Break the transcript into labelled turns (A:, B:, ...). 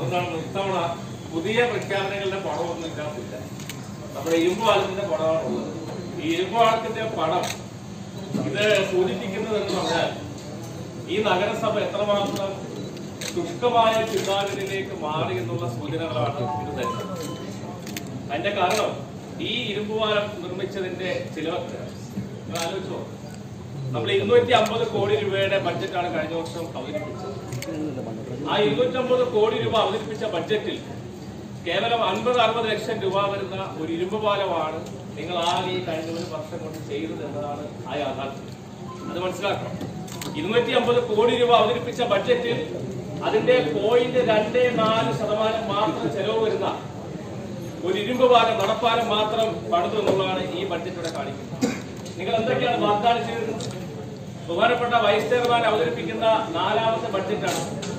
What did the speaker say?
A: അതുകൊണ്ടാണ് ഇത്തവണ പുതിയ പ്രഖ്യാപനങ്ങളുടെ പടമൊന്നും ഇതിനകത്തില്ല നമ്മുടെ ഇരുമ്പ് പാലത്തിന്റെ പടമാണ് ഉള്ളത് ഈ ഇരുമ്പ് പാലത്തിന്റെ പടം ഇത് സൂചിപ്പിക്കുന്നത് എന്ന് പറഞ്ഞാൽ ഈ നഗരസഭ എത്രമാത്രം ശുഷ്കമായ ചിന്താഗതിയിലേക്ക് മാറി എന്നുള്ള സൂചനകളാണ് ഇത് തരുന്നത് അതിന്റെ കാരണം ഈ ഇരുമ്പുപാലം നിർമ്മിച്ചതിന്റെ ചിലവൊക്കെ നിങ്ങൾ ആലോചിച്ചോ നമ്മൾ ഇരുന്നൂറ്റി അമ്പത് കോടി രൂപയുടെ ബഡ്ജറ്റാണ് കഴിഞ്ഞ വർഷം അവതരിപ്പിച്ചത് ആ ഇരുന്നൂറ്റമ്പത് കോടി രൂപ അവതരിപ്പിച്ച ബഡ്ജറ്റിൽ കേവലം അൻപത് അറുപത് ലക്ഷം രൂപ വരുന്ന ഒരു ഇരുമ്പ് പാലമാണ് നിങ്ങൾ ആകെ ഈ കഴിഞ്ഞ ഒരു വർഷം കൊണ്ട് ചെയ്തത് എന്നതാണ് ആ യാഥാർത്ഥ്യം അത് മനസ്സിലാക്കണം ഇരുന്നൂറ്റി അമ്പത് കോടി രൂപ അവതരിപ്പിച്ച ബഡ്ജറ്റിൽ അതിന്റെ പോയിന്റ് രണ്ട് നാല് ശതമാനം മാത്രം ചെലവ് വരുന്ന ഒരു ഇരുമ്പ് പാലം നടപ്പാലം മാത്രം പണിതു എന്നുള്ളതാണ് ഈ ബഡ്ജറ്റോടെ കാണിക്കുന്നത് നിങ്ങൾ എന്തൊക്കെയാണ് വാഗ്ദാനം ചെയ്തത് ബഹുമാനപ്പെട്ട വൈസ് ചെയർമാൻ അവതരിപ്പിക്കുന്ന നാലാമത്തെ ബഡ്ജറ്റാണ്